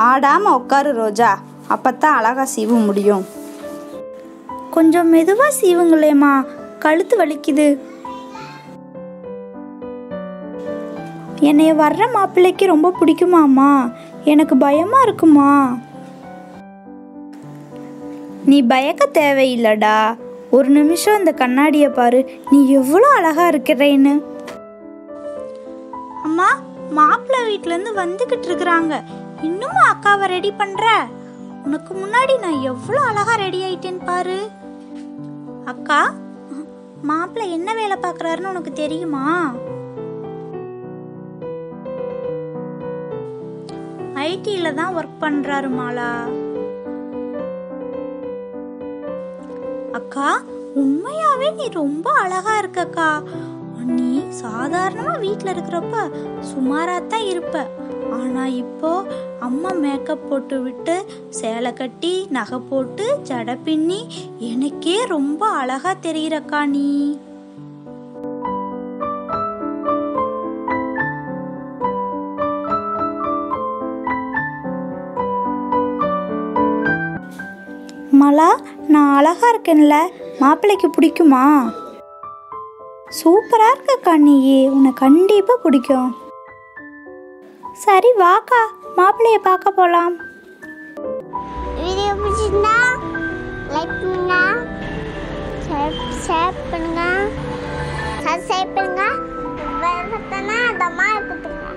ஆடாமல் உட்காரு ரோஜா அப்பத்தான் அழகா சீவ முடியும் கொஞ்சம் மெதுவாக சீவுங்களேம்மா கழுத்து வலிக்குது என்னைய வர்ற மாப்பிள்ளைக்கு ரொம்ப பிடிக்குமாம்மா எனக்கு பயமா இருக்குமா நீ பயக்க தேவையில்லடா ஒரு நிமிஷம் இந்த கண்ணாடியை பாரு நீ எவ்வளோ அழகா இருக்கிறேன்னு அம்மா மாப்பிள்ளை வீட்டிலேருந்து வந்துக்கிட்டு இருக்கிறாங்க இன்னும் அக்காவை ரெடி பண்ற உனக்கு முன்னாடி நான் எவ்வளோ அழகா ரெடி ஆயிட்டேன்னு பாரு அக்கா மாப்பிள்ளை என்ன வேலை பார்க்குறாருன்னு உனக்கு தெரியுமா ஐடியில் தான் ஒர்க் பண்ணுறாரு மாலா அக்கா உண்மையாவே நீ ரொம்ப அழகா இருக்கக்கா நீ சாதாரணமா வீட்டில் இருக்கிறப்ப சுமாரா தான் இருப்ப ஆனா இப்போ அம்மா மேக்கப் போட்டு விட்டு சேலை கட்டி நகை போட்டு ஜடை பின்னி எனக்கே ரொம்ப அழகா தெரியுறக்கா நீ மலா நான் அழகா இருக்கேன்ல மாப்பிள்ளைக்கு பிடிக்குமா சூப்பரா இருக்கக்கா நீ உன்னை கண்டிப்பா பிடிக்கும் சரி வாக்கா மாப்பிள்ளைய பார்க்க போலாம் வீடியோ பிடிச்சிருந்தா லைக் பண்ணுங்க ஷேர் ஷேர் பண்ணுங்க சப்ஸ்கிரைப் பண்ணுங்க வேறு அந்த மாதிரி கொடுத்துருங்க